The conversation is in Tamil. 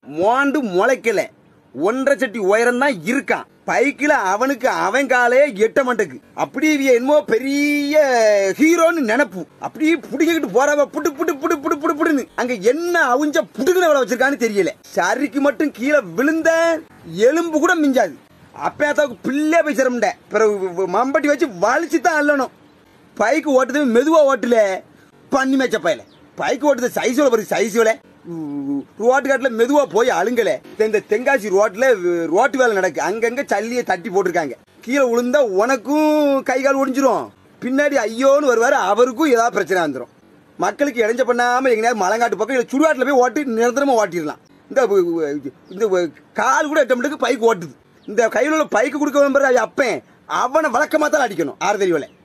மோண்டு முளைக்கல ஒன்றரை சட்டி உயரம் தான் இருக்கான் பைக்கில் அவனுக்கு அவன் காலே எட்ட மாட்டேக்கு அப்படியே இவன் என்னமோ பெரிய ஹீரோன்னு நினைப்பு அப்படியே புடிக்கிட்டு போறவ புட்டு புட்டு புட்டு புட்டு புட்டு புடுன்னு அங்க என்ன அவுஞ்ச புடுக்குன வேலை வச்சிருக்கான்னு தெரியல சரிக்கு மட்டும் கீழே விழுந்த எலும்பு கூட மிஞ்சாது அப்பயாத்தாவுக்கு பிள்ளை போய் சிரமண்ட பிறகு மம்பட்டி வச்சு வலிச்சு தான் அள்ளணும் பைக்கு ஓட்டுறது மெதுவா ஓட்டல பண்ணி மேய்ச்ச பையல பைக்கு ஓட்டுறது சைஸோட பாரு சைஸோட ரோட்டு காட்டுல மெதுவா போய் அழுங்கல இந்த தென்காசி ரோட்ல ரோட்டு வேலை நடக்கு அங்கங்க சல்லியை தட்டி போட்டிருக்காங்க கீழே விழுந்தா உனக்கும் கை கால் ஒடிஞ்சிரும் பின்னாடி ஐயோன்னு வருவாரு அவருக்கும் ஏதாவது பிரச்சனை வந்துடும் மக்களுக்கு இடைஞ்ச பண்ணாம எங்கேயாவது மலங்காட்டு பக்கம் இல்ல சுடுகாட்டுல போய் ஓட்டி நிரந்தரமா ஓட்டிடலாம் இந்த இந்த கால் கூட எட்ட மட்டுக்கு பைக் ஓட்டுது இந்த கையில் உள்ள பைக்கு கொடுக்க விரும்புற அப்பன் அவனை வழக்கமா தான் அடிக்கணும் ஆறு தெரியல